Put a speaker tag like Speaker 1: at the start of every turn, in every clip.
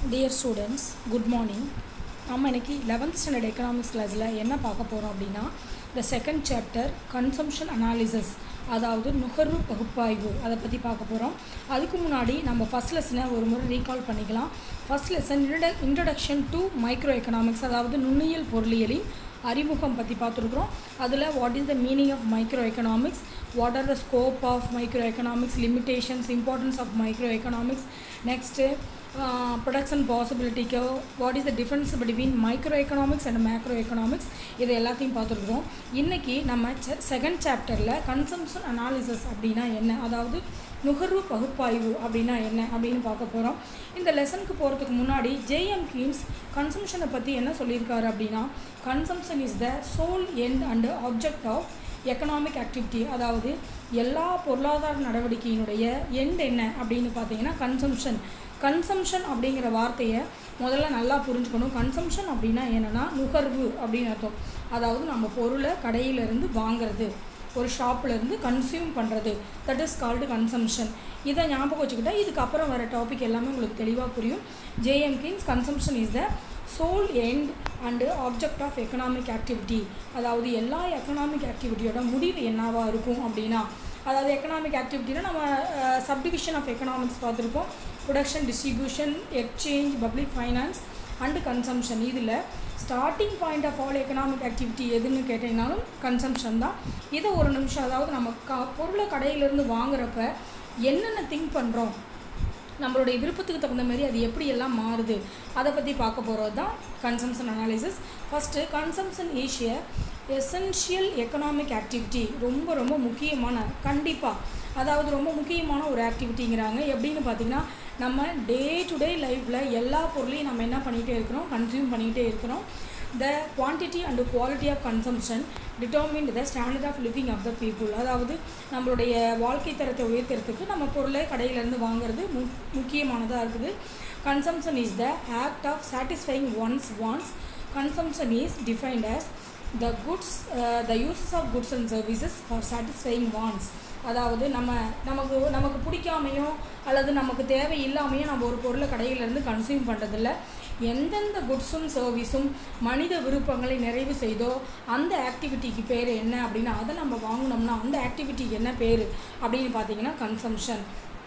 Speaker 1: Dear students good morning நம்ம இன்னைக்கு eleventh standard economics கிளாஸில் என்ன பார்க்க போகிறோம் அப்படின்னா the second chapter consumption analysis அதாவது நுகர்வு பகுப்பாய்வு அதை பற்றி பார்க்க போகிறோம் அதுக்கு முன்னாடி நம்ம ஃபஸ்ட் லெசனை ஒரு முறை ரீகால் பண்ணிக்கலாம் first lesson introduction to micro economics அதாவது நுண்ணியல் பொருளியலின் அறிமுகம் பற்றி பார்த்துருக்குறோம் அதில் what is the meaning of micro economics what are the scope of micro economics limitations importance of micro economics next production பாசிபிலிட்டிக்கு what is the difference between micro economics and macro economics இது எல்லாத்தையும் பார்த்துருக்குறோம் இன்றைக்கி நம்ம second சாப்டரில் consumption analysis அப்படின்னா என்ன அதாவது நுகர்வு பகுப்பாய்வு அப்படின்னா என்ன அப்படின்னு பார்க்க போகிறோம் இந்த லெசனுக்கு போகிறதுக்கு முன்னாடி ஜேஎம் கீன்ஸ் கன்சம்ஷனை பற்றி என்ன சொல்லியிருக்காரு அப்படின்னா consumption is the sole end and object of economic activity அதாவது எல்லா பொருளாதார நடவடிக்கையினுடைய எண்ட் என்ன அப்படின்னு பார்த்தீங்கன்னா கன்சம்ஷன் கன்சம்ஷன் அப்படிங்கிற வார்த்தையை முதல்ல நல்லா புரிஞ்சுக்கணும் கன்சம்ஷன் அப்படின்னா என்னென்னா நுகர்வு அப்படின்னு அர்த்தம் அதாவது நம்ம பொருளை கடையிலேருந்து வாங்குறது ஒரு ஷாப்லேருந்து கன்சியூம் பண்ணுறது தட் இஸ் கால்டு கன்சம்ஷன் இதை ஞாபகம் வச்சுக்கிட்டா இதுக்கப்புறம் வர டாபிக் எல்லாமே உங்களுக்கு தெளிவாக புரியும் J M Keynes consumption is the sole end and object of economic activity அதாவது எல்லா எக்கனாமிக் ஆக்டிவிட்டியோட முடிவு என்னவாக இருக்கும் அப்படின்னா அதாவது எக்கனாமிக் ஆக்டிவிட்டியில் நம்ம சப்டிவிஷன் ஆஃப் எக்கனாமிக்ஸ் பார்த்துருக்கோம் production distribution exchange public finance and consumption இதில் starting point of all economic activity எதுன்னு கேட்டிங்கனாலும் கன்சம்ஷன் தான் இதை ஒரு நிமிஷம் அதாவது நம்ம க பொருளை கடையிலேருந்து வாங்குறப்ப என்னென்ன திங்க் பண்ணுறோம் நம்மளுடைய விருப்பத்துக்கு தகுந்த மாதிரி அது எப்படி எல்லாம் மாறுது அதை பற்றி பார்க்க போகிறது தான் கன்சம்ஷன் அனாலிசிஸ் ஃபஸ்ட்டு கன்சம்ஷன் ஏஷிய எசென்ஷியல் எக்கனாமிக் ஆக்டிவிட்டி ரொம்ப ரொம்ப முக்கியமான கண்டிப்பாக அதாவது ரொம்ப முக்கியமான ஒரு ஆக்டிவிட்டிங்கிறாங்க எப்படின்னு பார்த்தீங்கன்னா நம்ம டே டு டே லைஃப்பில் எல்லா பொருளையும் நம்ம என்ன பண்ணிகிட்டே இருக்கிறோம் கன்சியூம் பண்ணிக்கிட்டே இருக்கிறோம் the quantity and quality of consumption determine the standard of living of the people அதாவது நம்மளுடைய வாழ்க்கை தரத்தை உயர்த்துறதுக்கு நம்ம பொருளை கடையிலேருந்து வாங்குறது மு முக்கியமானதாக இருக்குது consumption is the act of satisfying one's wants consumption is defined as the goods the uses of goods and services for satisfying wants அதாவது நம்ம நமக்கு நமக்கு பிடிக்காமையோ அல்லது நமக்கு தேவை இல்லாமையோ நம்ம ஒரு பொருளை கடையிலேருந்து கன்சியூம் பண்ணுறதில்ல எந்தெந்த குட்ஸும் சர்வீஸும் மனித விருப்பங்களை நிறைவு செய்தோ அந்த ஆக்டிவிட்டிக்கு பேர் என்ன அப்படின்னா அதை நம்ம வாங்கினோம்னா அந்த ஆக்டிவிட்டிக்கு என்ன பேர் அப்படின்னு பார்த்தீங்கன்னா consumption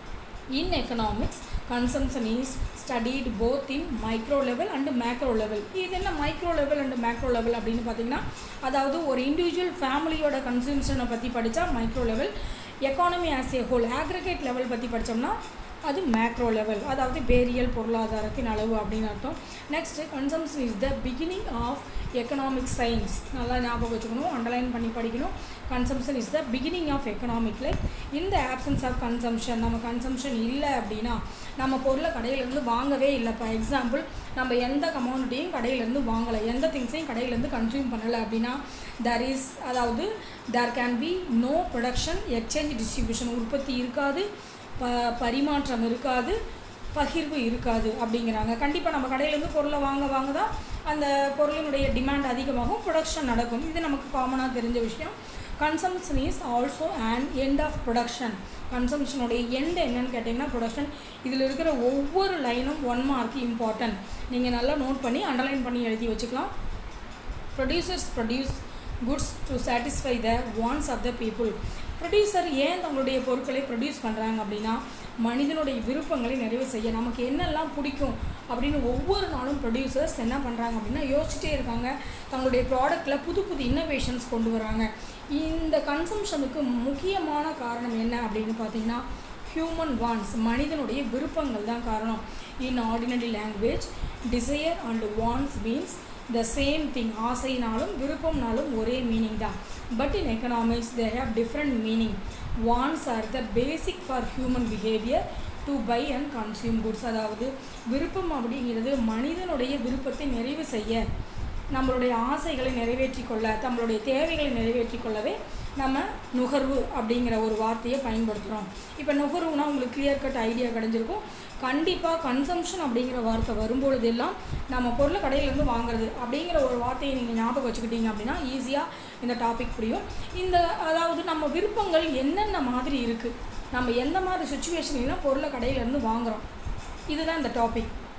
Speaker 1: in economics consumption is studied both in micro level and macro level இது என்ன micro level and macro level அப்படின்னு பார்த்தீங்கன்னா அதாவது ஒரு இண்டிவிஜுவல் ஃபேமிலியோட கன்சம்ஷனை பற்றி படித்தா micro level economy as a whole aggregate level பற்றி படித்தோம்னா அது மேக்ரோ லெவல் அதாவது பேரியல் பொருளாதாரத்தின் அளவு அப்படின்னு அர்த்தம் next consumption is the beginning of economic science நல்லா ஞாபகம் வச்சுக்கணும் அண்டர்லைன் பண்ணி படிக்கணும் consumption is the beginning of economic life இந்த ஆப்சன்ஸ் ஆஃப் கன்சம்ஷன் நம்ம கன்சம்ஷன் இல்லை அப்படின்னா நம்ம பொருளை கடையிலேருந்து வாங்கவே இல்லை இப்போ எக்ஸாம்பிள் நம்ம எந்த கமாடிட்டியும் கடையிலேருந்து வாங்கலை எந்த திங்ஸையும் கடையிலேருந்து கன்சியூம் பண்ணலை அப்படின்னா தர் இஸ் அதாவது there can be no production exchange distribution உற்பத்தி இருக்காது ப பரிமாற்றம் இருக்காது பகிர்வு இருக்காது அப்படிங்கிறாங்க கண்டிப்பாக நம்ம கடையிலேருந்து பொருளை வாங்க வாங்க தான் அந்த பொருளினுடைய டிமாண்ட் அதிகமாகும் ப்ரொடக்ஷன் நடக்கும் இது நமக்கு காமனாக தெரிஞ்ச விஷயம் consumption is also and end of production கன்சம்ஷனுடைய எண்ட் என்னன்னு கேட்டிங்கன்னா ப்ரொடக்ஷன் இதில் இருக்கிற ஒவ்வொரு லைனும் ஒன் மார்க் இம்பார்ட்டன்ட் நீங்கள் நல்லா நோட் பண்ணி அண்டர்லைன் பண்ணி எழுதி வச்சுக்கலாம் producers produce goods to satisfy the wants of the people producer ஏன் தங்களுடைய பொருட்களை ப்ரொடியூஸ் பண்ணுறாங்க அப்படின்னா மனிதனுடைய விருப்பங்களை நிறைவு செய்ய நமக்கு என்னெல்லாம் பிடிக்கும் அப்படின்னு ஒவ்வொரு நாளும் ப்ரொடியூசர்ஸ் என்ன பண்ணுறாங்க அப்படின்னா யோசிச்சுட்டே இருக்காங்க தங்களுடைய ப்ராடக்டில் புது புது இன்னோவேஷன்ஸ் கொண்டு வராங்க இந்த கன்சம்ஷனுக்கு முக்கியமான காரணம் என்ன அப்படின்னு பார்த்தீங்கன்னா ஹியூமன் வான்ஸ் மனிதனுடைய விருப்பங்கள் தான் காரணம் in ordinary language desire and wants means the same thing ஆசைனாலும் விருப்பம்னாலும் ஒரே மீனிங் தான் but in economics they have different meaning wants are the basic for human behaviour to buy and consume goods அதாவது விருப்பம் அப்படிங்கிறது மனிதனுடைய விருப்பத்தை நிறைவு செய்ய நம்மளுடைய ஆசைகளை நிறைவேற்றி கொள்ள நம்மளுடைய தேவைகளை நிறைவேற்றி கொள்ளவே நம்ம நுகர்வு அப்படிங்கிற ஒரு வார்த்தையை பயன்படுத்துகிறோம் இப்போ நுகர்வுனா உங்களுக்கு கிளியர் கட் ஐடியா கிடஞ்சிருக்கும் கண்டிப்பாக கன்சம்ஷன் அப்படிங்கிற வார்த்தை வரும்பொழுதெல்லாம் நம்ம பொருளை கடையிலேருந்து வாங்குறது அப்படிங்கிற ஒரு வார்த்தையை நீங்கள் ஞாபகம் வச்சுக்கிட்டீங்க அப்படின்னா ஈஸியாக இந்த டாபிக் புரியும் இந்த அதாவது நம்ம விருப்பங்கள் என்னென்ன மாதிரி இருக்குது நம்ம எந்த மாதிரி சுச்சுவேஷன்லாம் பொருளை கடையிலேருந்து வாங்குகிறோம் இதுதான் இந்த topic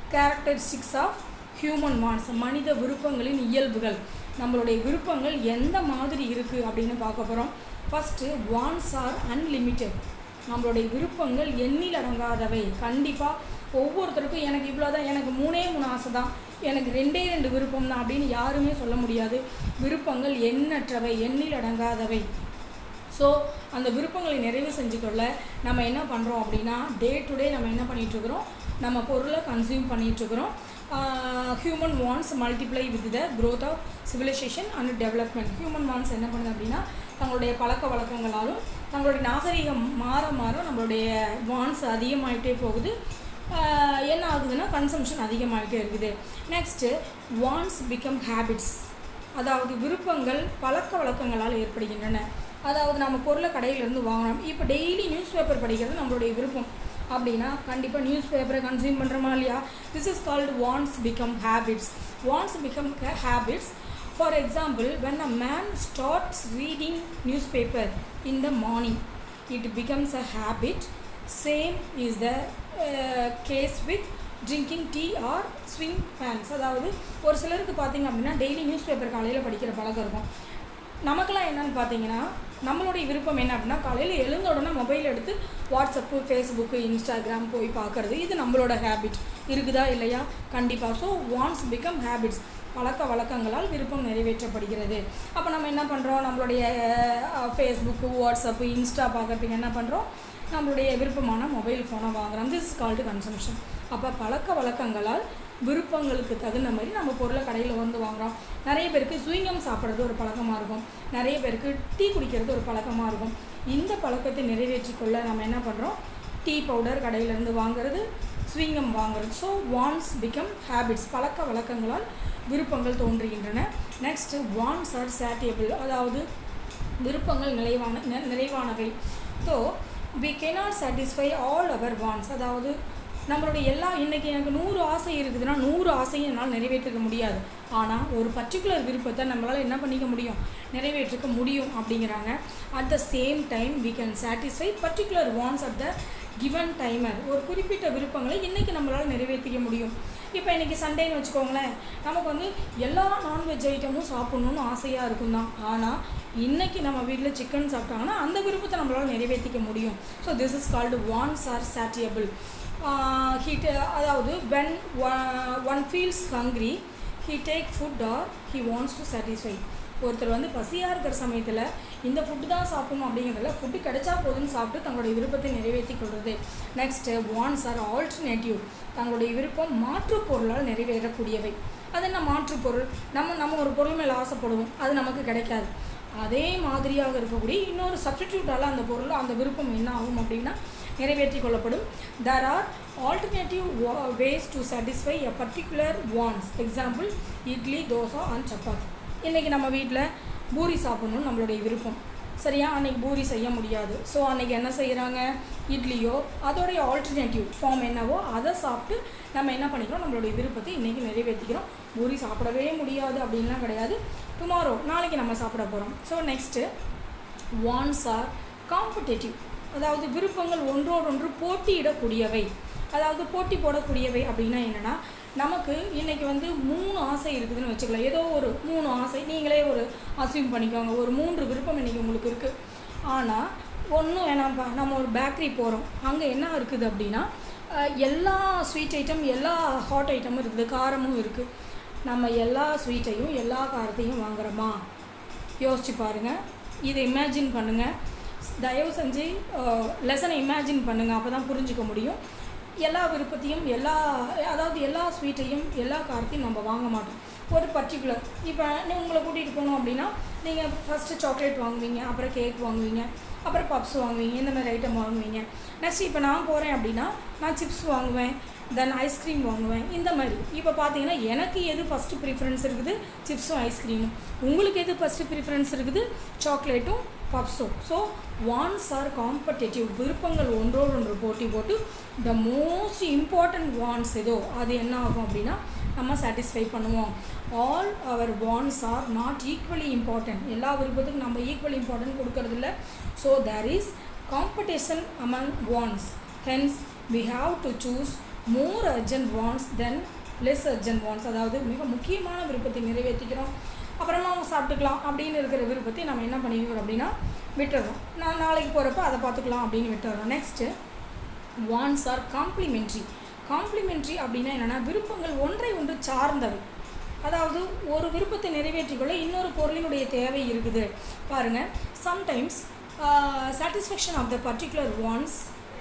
Speaker 1: characteristics of human wants மனித விருப்பங்களின் இயல்புகள் நம்மளுடைய விருப்பங்கள் எந்த மாதிரி இருக்குது அப்படின்னு பார்க்க போகிறோம் ஃபஸ்ட்டு வான்ஸ் ஆர் அன்லிமிட்டெட் நம்மளுடைய விருப்பங்கள் எண்ணில் அடங்காதவை கண்டிப்பாக ஒவ்வொருத்தருக்கும் எனக்கு இவ்வளோ தான் எனக்கு மூணே மூணு ஆசை தான் எனக்கு ரெண்டே ரெண்டு விருப்பம் தான் அப்படின்னு யாருமே சொல்ல முடியாது விருப்பங்கள் எண்ணற்றவை எண்ணில் அடங்காதவை ஸோ அந்த விருப்பங்களை நிறைவு செஞ்சுக்கொள்ள நம்ம என்ன பண்ணுறோம் அப்படின்னா டே டு டே நம்ம என்ன பண்ணிகிட்ருக்குறோம் நம்ம பொருளை கன்சியூம் பண்ணிகிட்ருக்குறோம் human wants multiply with the growth of civilisation and development human wants என்ன பண்ணுது அப்படின்னா தங்களுடைய பழக்க வழக்கங்களாலும் தங்களுடைய நாகரிகம் மாற மாற நம்மளுடைய வான்ஸ் அதிகமாகிட்டே போகுது என்ன ஆகுதுன்னா கன்சம்ஷன் அதிகமாகிட்டே இருக்குது நெக்ஸ்ட்டு வான்ஸ் பிகம் ஹேபிட்ஸ் அதாவது விருப்பங்கள் பழக்க வழக்கங்களால் ஏற்படுகின்றன அதாவது நம்ம பொருளை கடையிலேருந்து வாங்கணும் இப்போ டெய்லி நியூஸ் பேப்பர் படிக்கிறது நம்மளுடைய விருப்பம் அப்படின்னா கண்டிப்பாக நியூஸ் பேப்பரை கன்சியூம் பண்ணுறோமா இல்லையா this is called wants become habits wants become habits for example when a man starts reading news paper in the morning it becomes a habit same is the case with drinking tea or swing fans அதாவது ஒரு சிலருக்கு பார்த்தீங்க அப்படின்னா daily news paper காலையில் படிக்கிற பழக்கம் இருக்கும் நமக்கெல்லாம் என்னன்னு பார்த்தீங்கன்னா நம்மளுடைய விருப்பம் என்ன அப்படின்னா காலையில் எழுந்த உடனே மொபைல் எடுத்து வாட்ஸ்அப்பு ஃபேஸ்புக்கு இன்ஸ்டாகிராம் போய் பார்க்குறது இது நம்மளோட ஹேபிட் இருக்குதா இல்லையா கண்டிப்பாக ஸோ வான்ஸ் பிகம் ஹேபிட்ஸ் பழக்க வழக்கங்களால் விருப்பம் நிறைவேற்றப்படுகிறது அப்போ நம்ம என்ன பண்ணுறோம் நம்மளுடைய ஃபேஸ்புக்கு வாட்ஸ்அப்பு இன்ஸ்டா பார்க்குறதுக்கு என்ன பண்ணுறோம் நம்மளுடைய விருப்பமான மொபைல் ஃபோனை வாங்குகிறோம் திஸ் இஸ் கால்டு கன்சம்ஷன் அப்போ பழக்க வழக்கங்களால் விருப்பங்களுக்கு தகுந்த மாதிரி நம்ம பொருளை கடையில் வந்து வாங்குகிறோம் நிறைய பேருக்கு சுவிங்கம் சாப்பிட்றது ஒரு பழக்கமாக இருக்கும் நிறைய பேருக்கு டீ குடிக்கிறது ஒரு பழக்கமாக இருக்கும் இந்த பழக்கத்தை நிறைவேற்றிக்கொள்ள நம்ம என்ன பண்ணுறோம் டீ பவுடர் கடையிலேருந்து வாங்குறது ஸ்விங்கம் வாங்குறது ஸோ வான்ஸ் பிகம் ஹேபிட்ஸ் பழக்க வழக்கங்களால் விருப்பங்கள் தோன்றுகின்றன நெக்ஸ்ட்டு வான்ஸ் ஆர் சேட்டியபிள் அதாவது விருப்பங்கள் நிறைவான நிறைவானவை so we cannot satisfy all our wants அதாவது நம்மளுடைய எல்லா இன்றைக்கி எனக்கு நூறு ஆசை இருக்குதுன்னா நூறு ஆசையும் என்னால் நிறைவேற்றிக்க முடியாது ஆனால் ஒரு பர்டிகுலர் விருப்பத்தை நம்மளால் என்ன பண்ணிக்க முடியும் நிறைவேற்றிக்க முடியும் அப்படிங்கிறாங்க at the same time we can satisfy particular wants at the given time ஒரு குறிப்பிட்ட விருப்பங்களை இன்றைக்கி நம்மளால் நிறைவேற்றிக்க முடியும் இப்போ இன்றைக்கி சண்டேன்னு வச்சுக்கோங்களேன் நமக்கு வந்து எல்லா நான்வெஜ் ஐட்டமும் சாப்பிட்ணுன்னு ஆசையாக இருக்கும் தான் ஆனால் இன்றைக்கி நம்ம வீட்டில் சிக்கன் சாப்பிட்டாங்கன்னா அந்த விருப்பத்தை நம்மளால் நிறைவேற்றிக்க முடியும் so this is called wants are satiable ஹீட் அதாவது when one feels hungry he take food or he wants to satisfy ஒருத்தர் வந்து பசியாக இருக்கிற சமயத்தில் இந்த ஃபுட்டு தான் சாப்பிடணும் அப்படிங்கிறதுல ஃபுட்டு கிடைச்சா போதுன்னு சாப்பிட்டு தங்களுடைய விருப்பத்தை நிறைவேற்றி கொள்வது நெக்ஸ்ட்டு வான்ஸ் ஆர் ஆல்டர்னேட்டிவ் தங்களுடைய விருப்பம் மாற்று பொருளால் நிறைவேறக்கூடியவை அது என்ன மாற்று பொருள் நம்ம நம்ம ஒரு பொருள் மேலே ஆசைப்படுவோம் அது நமக்கு கிடைக்காது அதே மாதிரியாக இருக்கக்கூடிய இன்னொரு சப்ஸ்டிடியூட்டால் அந்த பொருள் அந்த விருப்பம் என்ன ஆகும் அப்படின்னா நிறைவேற்றி கொள்ளப்படும் there are alternative ways to satisfy a particular wants example idli dosa and chapati இன்றைக்கி நம்ம வீட்டில் பூரி சாப்பிட்ணுன்னு நம்மளுடைய விருப்பம் சரியா அன்றைக்கி பூரி செய்ய முடியாது ஸோ அன்றைக்கி என்ன செய்கிறாங்க இட்லியோ அதோடைய ஆல்டர்னேட்டிவ் ஃபார்ம் என்னவோ அதை சாப்பிட்டு நம்ம என்ன பண்ணிக்கிறோம் நம்மளுடைய விருப்பத்தை இன்றைக்கி நிறைவேற்றிக்கிறோம் பூரி சாப்பிடவே முடியாது அப்படின்லாம் கிடையாது டுமாரோ நாளைக்கு நம்ம சாப்பிட போகிறோம் so next wants are competitive அதாவது விருப்பங்கள் ஒன்றோடொன்று போட்டியிடக்கூடியவை அதாவது போட்டி போடக்கூடியவை அப்படின்னா என்னென்னா நமக்கு இன்றைக்கி வந்து மூணு ஆசை இருக்குதுன்னு வச்சுக்கலாம் ஏதோ ஒரு மூணு ஆசை நீங்களே ஒரு அசியூம் பண்ணிக்கோங்க ஒரு மூன்று விருப்பம் இன்றைக்கி உங்களுக்கு இருக்குது ஆனால் ஒன்றும் வேணாம்ப்பா நம்ம ஒரு பேக்கரி போகிறோம் அங்கே என்ன இருக்குது அப்படின்னா எல்லா ஸ்வீட் ஐட்டம் எல்லா ஹாட் ஐட்டமும் இருக்குது காரமும் இருக்குது நம்ம எல்லா ஸ்வீட்டையும் எல்லா காரத்தையும் வாங்குகிறோமா யோசிச்சு பாருங்கள் இதை இமேஜின் பண்ணுங்கள் தயவு செஞ்சு லெசனை இமேஜின் பண்ணுங்கள் அப்போ தான் புரிஞ்சுக்க முடியும் எல்லா விருப்பத்தையும் எல்லா அதாவது எல்லா ஸ்வீட்டையும் எல்லா காரத்தையும் நம்ம வாங்க மாட்டோம் ஒரு பர்டிகுலர் இப்போ உங்களை கூட்டிகிட்டு போனோம் அப்படின்னா நீங்கள் ஃபஸ்ட்டு சாக்லேட் வாங்குவீங்க அப்புறம் கேக் வாங்குவீங்க அப்புறம் பப்ஸ் வாங்குவீங்க இந்த மாதிரி ஐட்டம் வாங்குவீங்க நெக்ஸ்ட் இப்போ நான் போகிறேன் அப்படின்னா நான் சிப்ஸ் வாங்குவேன் தென் ஐஸ்கிரீம் வாங்குவேன் இந்த மாதிரி இப்போ பார்த்தீங்கன்னா எனக்கு எது ஃபஸ்ட்டு ப்ரிஃபரன்ஸ் இருக்குது சிப்ஸும் ஐஸ்கிரீமும் உங்களுக்கு எது ஃபஸ்ட்டு ப்ரிஃபரன்ஸ் இருக்குது சாக்லேட்டும் பப்ஸும் ஸோ வான்ஸ் ஆர் காம்படேட்டிவ் விருப்பங்கள் ஒன்றோடு ஒன்று போட்டி போட்டு த மோஸ்ட் இம்பார்ட்டண்ட் வான்ஸ் ஏதோ அது என்ன ஆகும் அப்படின்னா நம்ம சாட்டிஸ்ஃபை பண்ணுவோம் all our wants are not equally important எல்லா விருப்பத்துக்கும் நம்ம ஈக்குவலி இம்பார்ட்டன்ட் கொடுக்கறதில்ல so there is competition among wants hence we have to choose more urgent wants then less urgent wants அதாவது மிக முக்கியமான விருப்பத்தை நிறைவேற்றிக்கிறோம் அப்புறமா அவங்க சாப்பிட்டுக்கலாம் அப்படின்னு இருக்கிற விருப்பத்தை நம்ம என்ன பண்ணிக்கிறோம் அப்படின்னா விட்டுறோம் நான் நாளைக்கு போகிறப்ப அதை பார்த்துக்கலாம் அப்படின்னு விட்டுறோம் next wants are complementary complementary அப்படின்னா என்னென்னா விருப்பங்கள் ஒன்றை ஒன்று சார்ந்தவை அதாவது ஒரு விருப்பத்தை நிறைவேற்றிக்கொள்ள இன்னொரு பொருளினுடைய தேவை இருக்குது பாருங்கள் sometimes satisfaction of the particular wants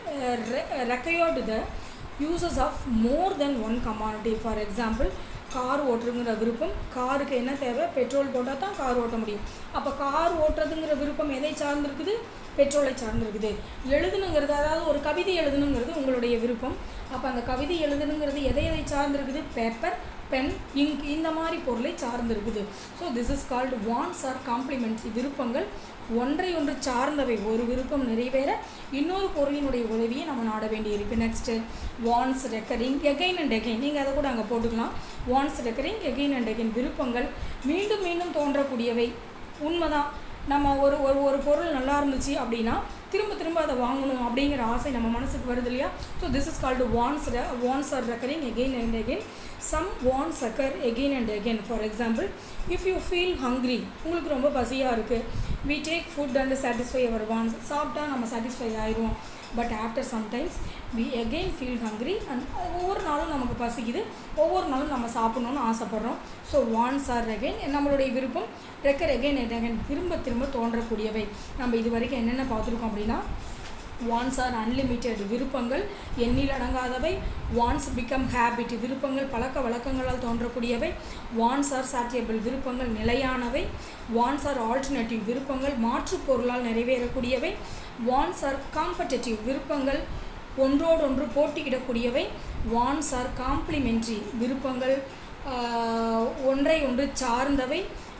Speaker 1: required the uses of more then one commodity for example car ஓட்டுறதுங்கிற விருப்பம் காருக்கு என்ன தேவை பெட்ரோல் போட்டால் தான் கார் ஓட்ட முடியும் அப்போ கார் ஓட்டுறதுங்கிற விருப்பம் எதை சார்ந்திருக்குது பெட்ரோலை சார்ந்திருக்குது எழுதணுங்கிறது அதாவது ஒரு கவிதை எழுதணுங்கிறது உங்களுடைய விருப்பம் அப்போ அந்த கவிதை எழுதணுங்கிறது எதை எதை சார்ந்திருக்குது பேப்பர் பென் இங்க் இந்த மாதிரி பொருளை சார்ந்திருக்குது so this is called wants are complementary விருப்பங்கள் ஒன்றை ஒன்று சார்ந்தவை ஒரு விருப்பம் நிறைவேற இன்னொரு பொருளினுடைய உதவியை நம்ம நாட வேண்டியிருக்கு next wants recurring again and again நீங்கள் அதை கூட அங்கே போட்டுக்கலாம் wants recurring again and again விருப்பங்கள் மீண்டும் மீண்டும் தோன்றக்கூடியவை உண்மைதான் நம்ம ஒரு ஒரு ஒரு பொருள் நல்லா இருந்துச்சு அப்படின்னா திரும்ப திரும்ப அதை வாங்கணும் அப்படிங்கிற ஆசை நம்ம மனசுக்கு வருது இல்லையா so this is called wants wants are recurring again and again some wants occur again and again for example if you feel hungry உங்களுக்கு ரொம்ப பசியாக இருக்குது we take food and satisfy our wants சாப்பிட்டா நம்ம சாட்டிஸ்ஃபை ஆயிடுவோம் but after sometimes we again feel hungry and ஒவ்வொரு நாளும் நமக்கு பசிக்குது ஒவ்வொரு நாளும் நம்ம சாப்பிட்ணுன்னு ஆசைப்பட்றோம் ஸோ வான்ஸ் ஆர் அகெயின் நம்மளுடைய விருப்பம் ரெக்கர் அகெயின் அண்ட் அகெயின் திரும்ப திரும்ப தோன்றக்கூடியவை நம்ம இது வரைக்கும் என்னென்ன பார்த்துருக்கோம் அப்படின்னா வான்ஸ் ஆர் அன்லிமிட்டெட் விருப்பங்கள் எண்ணில் அடங்காதவை வான்ஸ் பிகம் ஹேபிட் விருப்பங்கள் பழக்க வழக்கங்களால் தோன்றக்கூடியவை வான்ஸ் ஆர் சாட்டியபிள் விருப்பங்கள் நிலையானவை வான்ஸ் ஆர் ஆல்டர்னேட்டிவ் விருப்பங்கள் மாற்றுப் பொருளால் நிறைவேறக்கூடியவை வான்ஸ் ஆர் காம்படேட்டிவ் விருப்பங்கள் ஒன்றோடொன்று போட்டியிடக்கூடியவை வான்ஸ் ஆர் காம்ப்ளிமெண்ட்ரி விருப்பங்கள் ஒன்றை ஒன்று சார்ந்தவை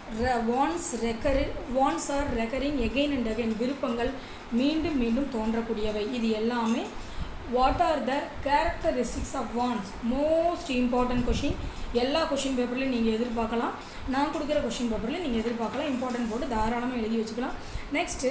Speaker 1: wants recur wants are recurring again and again விருப்பங்கள் மீண்டும் மீண்டும் தோன்றக்கூடியவை இது எல்லாமே what are the characteristics of wants most important question எல்லா கொஷின் பேப்பர்லையும் நீங்கள் எதிர்பார்க்கலாம் நான் கொடுக்குற கொஷின் பேப்பர்லையும் நீங்கள் எதிர்பார்க்கலாம் இம்பார்ட்டன்ட் போட்டு தாராளமாக எழுதி வச்சுக்கலாம் நெக்ஸ்ட்டு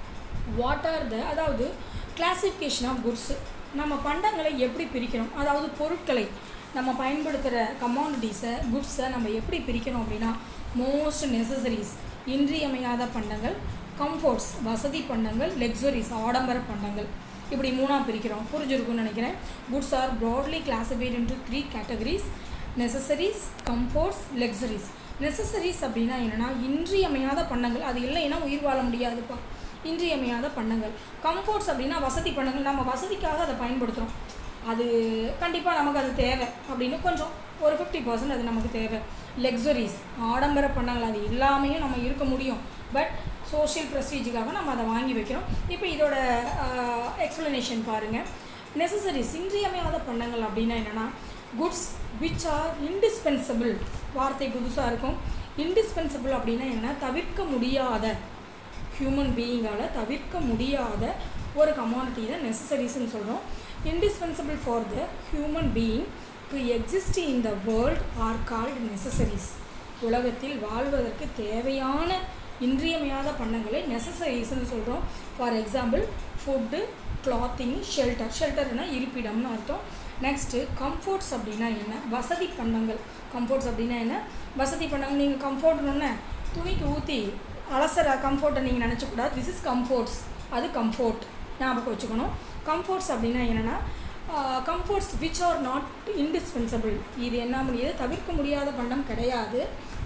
Speaker 1: வாட் ஆர் த அதாவது கிளாசிஃபிகேஷன் ஆஃப் குட்ஸு நம்ம பண்டங்களை எப்படி பிரிக்கிறோம் அதாவது பொருட்களை நம்ம பயன்படுத்துகிற கமாடிட்டிஸை குட்ஸை நம்ம எப்படி பிரிக்கணும் அப்படின்னா மோஸ்ட் நெசசரிஸ் இன்றியமையாத பண்டங்கள் கம்ஃபர்ட்ஸ் வசதி பண்டங்கள் லெக்ஸரிஸ் ஆடம்பர பண்டங்கள் இப்படி மூணாக பிரிக்கிறோம் புரிஞ்சிருக்கும்னு நினைக்கிறேன் goods are broadly classified into three categories necessaries comforts luxuries necessaries அப்படின்னா என்னென்னா இன்றியமையாத பண்டங்கள் அது இல்லைன்னா உயிர் வாழ முடியாதுப்பா இன்றியமையாத பண்டங்கள் கம்ஃபர்ட்ஸ் அப்படின்னா வசதி பண்டங்கள் நம்ம வசதிக்காக அதை பயன்படுத்துகிறோம் அது கண்டிப்பாக நமக்கு அது தேவை அப்படின்னு கொஞ்சம் ஒரு ஃபிஃப்டி பர்சன்ட் அது நமக்கு தேவை லெக்ஸரிஸ் ஆடம்பர பண்டங்கள் அது இல்லாமையும் நம்ம இருக்க முடியும் பட் சோஷியல் ப்ரெஸ்டீஜுக்காக நம்ம அதை வாங்கி வைக்கிறோம் இப்போ இதோட எக்ஸ்ப்ளனேஷன் பாருங்கள் நெசசரிஸ் இன்றியமையாத பண்டங்கள் அப்படின்னா என்னென்னா குட்ஸ் விச் ஆர் இன்டிஸ்பென்சபிள் வார்த்தை புதுசாக இருக்கும் இன்டிஸ்பென்சபிள் அப்படின்னா என்ன தவிர்க்க முடியாத ஹியூமன் பீயிங்கால் தவிர்க்க முடியாத ஒரு கமாடிட்டி தான் நெசசரிஸ்ன்னு சொல்கிறோம் indispensable for the human being to exist in the world are called necessaries உலகத்தில் வாழ்வதற்கு தேவையான இன்றியமையாத பண்டங்களை நெசசரிஸ்ன்னு சொல்கிறோம் for example food clothing shelter ஷெல்டர்னா இருப்பிடம்னு அர்த்தம் நெக்ஸ்ட்டு கம்ஃபர்ட்ஸ் அப்படின்னா என்ன வசதி பண்டங்கள் கம்ஃபர்ட்ஸ் அப்படின்னா என்ன வசதி பண்டங்கள் நீங்கள் கம்ஃபர்ட்னு துணிக்கு ஊற்றி அலசர கம்ஃபர்ட்டை நீங்கள் நினச்சக்கூடாது திஸ் இஸ் கம்ஃபர்ட்ஸ் அது கம்ஃபர்ட் ஞாபகம் வச்சுக்கணும் கம்ஃபர்ட்ஸ் அப்படின்னா என்னென்னா comforts which are not indispensable இது என்ன முடியாது தவிர்க்க முடியாத பண்டம் கிடையாது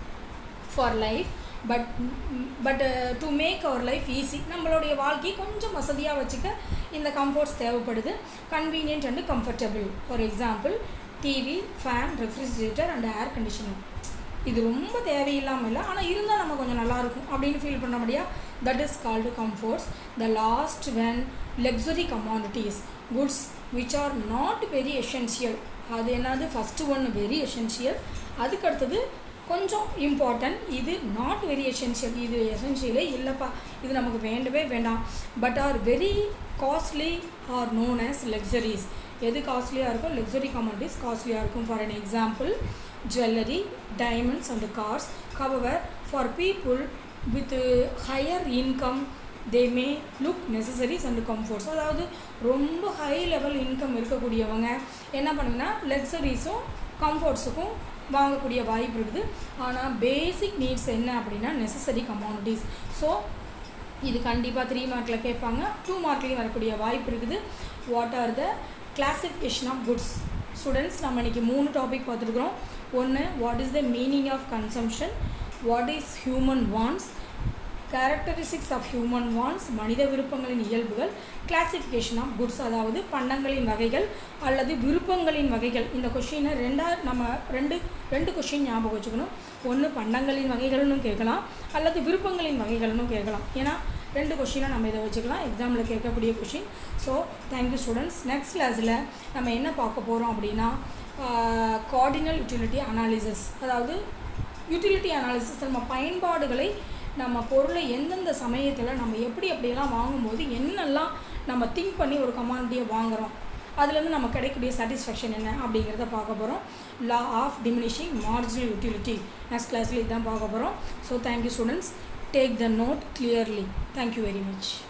Speaker 1: for life but but to make our life easy நம்மளுடைய வாழ்க்கையை கொஞ்சம் வசதியாக வச்சுக்க இந்த கம்ஃபர்ட்ஸ் தேவைப்படுது convenient and comfortable for example TV fan refrigerator and air conditioner இது ரொம்ப தேவையில்லாமல் இல்லை ஆனால் இருந்தால் நம்ம கொஞ்சம் நல்லாயிருக்கும் அப்படின்னு ஃபீல் பண்ண முடியா that is called comforts the last when luxury commodities goods which are not very essential அது என்னது ஃபஸ்ட்டு ஒன்று வெரி எசென்ஷியல் அதுக்கடுத்தது கொஞ்சம் இம்பார்ட்டன்ட் இது நாட் வெரி எசென்ஷியல் இது எசென்ஷியலே இல்லைப்பா இது நமக்கு வேண்டவே வேண்டாம் but are very costly are known as luxuries எது காஸ்ட்லியாக இருக்கும் லக்ஸரி கமாடிட்டிஸ் காஸ்ட்லியாக இருக்கும் for an example jewelry, diamonds and cars. However, for people with uh, higher income, they may look necessaries and comforts அதாவது ரொம்ப ஹை லெவல் இன்கம் இருக்கக்கூடியவங்க என்ன பண்ணுங்கன்னா லக்ஸரிஸும் கம்ஃபர்ட்ஸுக்கும் வாங்கக்கூடிய வாய்ப்பு இருக்குது ஆனால் பேசிக் நீட்ஸ் என்ன அப்படின்னா நெசசரி கமாடிட்டிஸ் ஸோ இது கண்டிப்பாக த்ரீ மார்க்கில் கேட்பாங்க டூ மார்க்லேயும் வரக்கூடிய வாய்ப்பு இருக்குது what are the classification of goods students நம்ம இன்றைக்கி மூணு டாபிக் பார்த்துருக்குறோம் ஒன்று what is the meaning of consumption what is human wants characteristics of human wants மனித விருப்பங்களின் இயல்புகள் கிளாசிஃபிகேஷன் ஆஃப் குட்ஸ் அதாவது பண்டங்களின் வகைகள் அல்லது விருப்பங்களின் வகைகள் இந்த கொஷினை ரெண்டா நம்ம ரெண்டு ரெண்டு கொஷின் ஞாபகம் வச்சுக்கணும் ஒன்று பண்டங்களின் வகைகள்னு கேட்கலாம் அல்லது விருப்பங்களின் வகைகள்னு கேட்கலாம் ஏன்னா ரெண்டு கொஷினை நம்ம இதை வச்சுக்கலாம் எக்ஸாமில் கேட்கக்கூடிய question so thank you students next கிளாஸில் நம்ம என்ன பார்க்க போகிறோம் அப்படின்னா கார்டினல் யூட்டிலிட்டி அனாலிசிஸ் அதாவது யூட்டிலிட்டி அனாலிசிஸ் நம்ம பயன்பாடுகளை நம்ம பொருளை எந்தெந்த சமயத்தில் நம்ம எப்படி எப்படியெல்லாம் வாங்கும்போது என்னெல்லாம் நம்ம திங்க் பண்ணி ஒரு கமாண்டிட்டியை வாங்குகிறோம் அதுலேருந்து நம்ம கிடைக்கக்கூடிய சாட்டிஸ்ஃபேக்ஷன் என்ன அப்படிங்கிறத பார்க்க போகிறோம் law of diminishing marginal utility next கிளாஸில் இதுதான் பார்க்க போகிறோம் so thank you students take the note clearly thank you very much